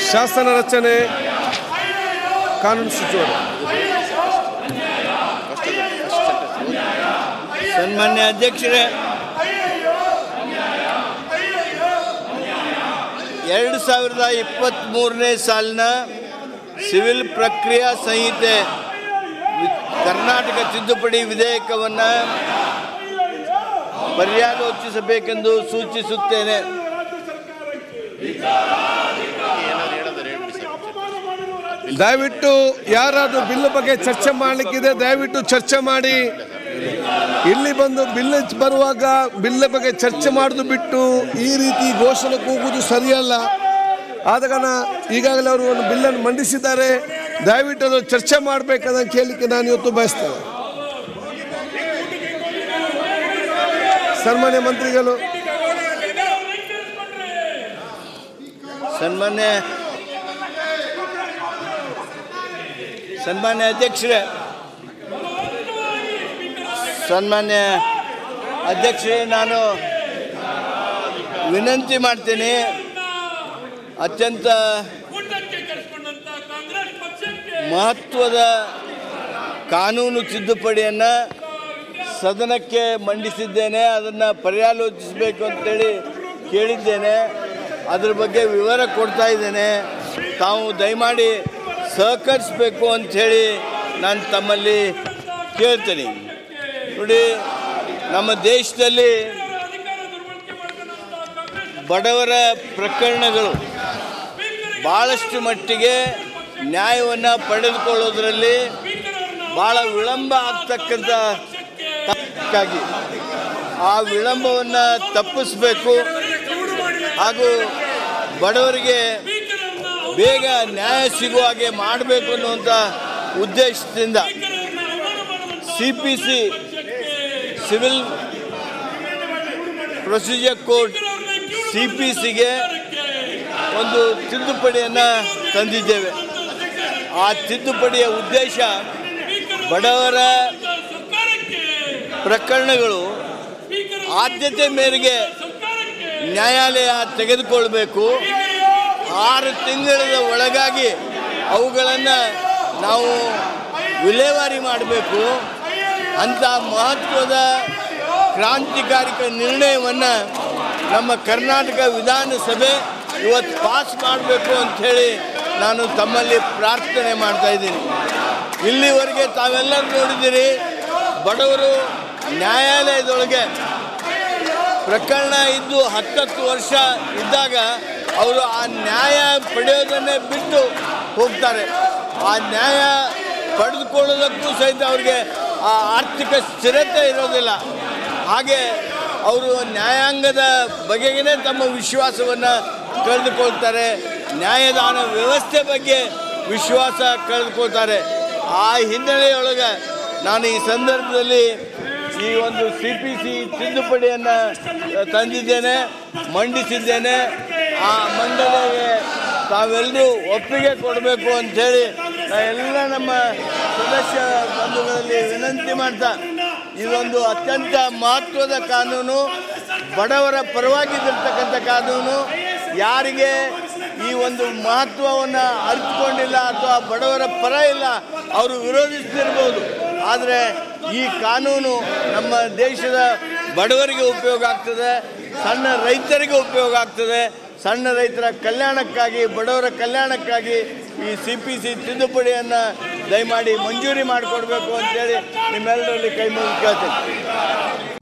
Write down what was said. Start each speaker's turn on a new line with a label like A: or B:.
A: ಶಾಸನ ರಚನೆ ಕಾನೂನು ಸಚಿವರು
B: ಸನ್ಮಾನ್ಯ ಅಧ್ಯಕ್ಷರೇ ಎರಡು ಸಾವಿರದ ಇಪ್ಪತ್ತ್ಮೂರನೇ ಸಾಲಿನ ಸಿವಿಲ್ ಪ್ರಕ್ರಿಯಾ ಸಂಹಿತೆ ವಿ- ಕರ್ನಾಟಕ ತಿದ್ದುಪಡಿ ವಿಧೇಯಕವನ್ನು ಪರ್ಯಾಲೋಚಿಸಬೇಕೆಂದು ಸೂಚಿಸುತ್ತೇನೆ
A: ದಯವಿಟ್ಟು ಯಾರಾದರೂ ಬಿಲ್ ಬಗ್ಗೆ ಚರ್ಚೆ ಮಾಡಲಿಕ್ಕಿದೆ ದಯವಿಟ್ಟು ಚರ್ಚೆ ಮಾಡಿ ಇಲ್ಲಿ ಬಂದು ಬಿಲ್ ಬರುವಾಗ ಬಿಲ್ ಬಗ್ಗೆ ಚರ್ಚೆ ಮಾಡೋದು ಬಿಟ್ಟು ಈ ರೀತಿ ಘೋಷಣೆ ಕೂಗುವುದು ಸರಿಯಲ್ಲ ಆದ ಕಾರಣ ಈಗಾಗಲೇ ಅವರು ಒಂದು ಬಿಲ್ಲನ್ನು ಮಂಡಿಸಿದ್ದಾರೆ ದಯವಿಟ್ಟು ಅದು ಚರ್ಚೆ ಮಾಡಬೇಕಂತ ಕೇಳಲಿಕ್ಕೆ ನಾನು ಇವತ್ತು ಬಯಸ್ತೇನೆ ಸನ್ಮಾನ್ಯ ಮಂತ್ರಿಗಳು
B: ಸನ್ಮಾನ್ಯ ಸನ್ಮಾನ್ಯ ಅಧ್ಯಕ್ಷರೇ ಸನ್ಮಾನ್ಯ ಅಧ್ಯಕ್ಷರೇ ನಾನು ವಿನಂತಿ ಮಾಡ್ತೀನಿ ಅತ್ಯಂತ
C: ಊಟಕ್ಕೆ ಕರೆಸ್ಕೊಂಡಂತ ಕಾಂಗ್ರೆಸ್ ಪಕ್ಷಕ್ಕೆ
B: ಮಹತ್ವದ ಕಾನೂನು ತಿದ್ದುಪಡಿಯನ್ನು ಸದನಕ್ಕೆ ಮಂಡಿಸಿದ್ದೇನೆ ಅದನ್ನು ಪರ್ಯಾಲೋಚಿಸಬೇಕು ಅಂತೇಳಿ ಕೇಳಿದ್ದೇನೆ ಅದ್ರ ಬಗ್ಗೆ ವಿವರ ಕೊಡ್ತಾ ಇದ್ದೇನೆ ತಾವು ದಯಮಾಡಿ ಸಹಕರಿಸಬೇಕು ಅಂಥೇಳಿ ನಾನು ತಮ್ಮಲ್ಲಿ ಕೇಳ್ತೀನಿ ನೋಡಿ ನಮ್ಮ ದೇಶದಲ್ಲಿ
C: ಅಧಿಕಾರ ದುರ್ಬಳಕೆ ಮಾಡ್ಕೊಂಡಂತ ಕಾಂಗ್ರೆಸ್
B: ಬಡವರ ಪ್ರಕರಣಗಳು ಭಾಳಷ್ಟು ಮಟ್ಟಿಗೆ ನ್ಯಾಯವನ್ನು ಪಡೆದುಕೊಳ್ಳೋದ್ರಲ್ಲಿ ಭಾಳ ವಿಳಂಬ ಆಗ್ತಕ್ಕಂಥ ತಪ್ಪಾಗಿ ಆ ವಿಳಂಬವನ್ನು ತಪ್ಪಿಸಬೇಕು ಹಾಗೂ ಬಡವರಿಗೆ ಬೇಗ ನ್ಯಾಯ ಸಿಗುವ ಹಾಗೆ ಮಾಡಬೇಕು ಅನ್ನುವಂಥ ಉದ್ದೇಶದಿಂದ C P C civil procedure court C P ಸಿಗೆ ಒಂದು ತಿದ್ದುಪಡಿಯನ್ನು ತಂದಿದ್ದೇವೆ ಆ ತಿದ್ದುಪಡಿಯ ಉದ್ದೇಶ ಬಡವರ ಪ್ರಕರಣಗಳು ಆದ್ಯತೆ ಮೇರೆಗೆ ನ್ಯಾಯಾಲಯ ತೆಗೆದುಕೊಳ್ಬೇಕು ಆರು ತಿಂಗಳ ಒಳಗಾಗಿ ಅವುಗಳನ್ನು ನಾವು ವಿಲೇವಾರಿ ಮಾಡಬೇಕು ಅಂಥ ಮಹತ್ವದ ಕ್ರಾಂತಿಕಾರಿಕ ನಿರ್ಣಯವನ್ನು ನಮ್ಮ ಕರ್ನಾಟಕ ವಿಧಾನಸಭೆ ಇವತ್ತು ಪಾಸ್ ಮಾಡಬೇಕು ಅಂಥೇಳಿ ನಾನು ತಮ್ಮಲ್ಲಿ ಪ್ರಾರ್ಥನೆ ಮಾಡ್ತಾ ಇದ್ದೀನಿ ಇಲ್ಲಿವರೆಗೆ ತಾವೆಲ್ಲರೂ ನೋಡಿದ್ದೀರಿ ಬಡವರು ನ್ಯಾಯಾಲಯದೊಳಗೆ ಪ್ರಕರಣ ಇದ್ದು ಹತ್ತತ್ತು ವರ್ಷ ಇದ್ದಾಗ ಅವರು ಆ ನ್ಯಾಯ ಪಡೆಯೋದನ್ನೇ ಬಿಟ್ಟು ಹೋಗ್ತಾರೆ ಆ ನ್ಯಾಯ ಪಡೆದುಕೊಳ್ಳೋದಕ್ಕೂ ಸಹಿತ ಅವ್ರಿಗೆ ಆ ಆರ್ಥಿಕ ಸ್ಥಿರತೆ ಇರೋದಿಲ್ಲ ಹಾಗೆ ಅವರು ನ್ಯಾಯಾಂಗದ ಬಗೆಗೇ ತಮ್ಮ ವಿಶ್ವಾಸವನ್ನು ಕಳೆದುಕೊಳ್ತಾರೆ ನ್ಯಾಯದಾನ ವ್ಯವಸ್ಥೆ ಬಗ್ಗೆ ವಿಶ್ವಾಸ ಕಳೆದುಕೊಳ್ತಾರೆ ಆ ಹಿನ್ನೆಲೆಯೊಳಗೆ ನಾನು ಈ ಸಂದರ್ಭದಲ್ಲಿ ಈ ಒಂದು ಸಿ ಪಿ ಸಿ ತಿದ್ದುಪಡಿಯನ್ನು ತಂದಿದ್ದೇನೆ ಮಂಡಿಸಿದ್ದೇನೆ ಆ ಮಂಡನೆಗೆ ತಾವೆಲ್ಲರೂ ಒಪ್ಪಿಗೆ ಕೊಡಬೇಕು ಅಂಥೇಳಿ ನಾ ಎಲ್ಲ ನಮ್ಮ ಸದಸ್ಯ ಬಂಧುಗಳಲ್ಲಿ ವಿನಂತಿ ಮಾಡ್ತಾ ಇದೊಂದು ಅತ್ಯಂತ ಮಹತ್ವದ ಕಾನೂನು ಬಡವರ ಪರವಾಗಿದ್ದಿರ್ತಕ್ಕಂಥ ಕಾನೂನು ಯಾರಿಗೆ ಈ ಒಂದು ಮಹತ್ವವನ್ನು ಅರಿತುಕೊಂಡಿಲ್ಲ ಅಥವಾ ಬಡವರ ಪರ ಇಲ್ಲ ಅವರು ವಿರೋಧಿಸ್ತಿರ್ಬೋದು ಆದರೆ ಈ ಕಾನೂನು ನಮ್ಮ ದೇಶದ ಬಡವರಿಗೆ ಉಪಯೋಗ ಆಗ್ತದೆ ಸಣ್ಣ ರೈತರಿಗೆ ಉಪಯೋಗ ಆಗ್ತದೆ ಸಣ್ಣ ರೈತರ ಕಲ್ಯಾಣಕ್ಕಾಗಿ ಬಡವರ ಕಲ್ಯಾಣಕ್ಕಾಗಿ ಈ ಸಿ ಪಿ ಸಿ ತಿದ್ದುಪಡಿಯನ್ನು ದಯಮಾಡಿ ಮಂಜೂರಿ ಮಾಡಿಕೊಡ್ಬೇಕು ಅಂತೇಳಿ ನಿಮ್ಮೆಲ್ಲರಲ್ಲಿ ಕೈ ಮುಗಿದು ಕೇಳ್ತೀನಿ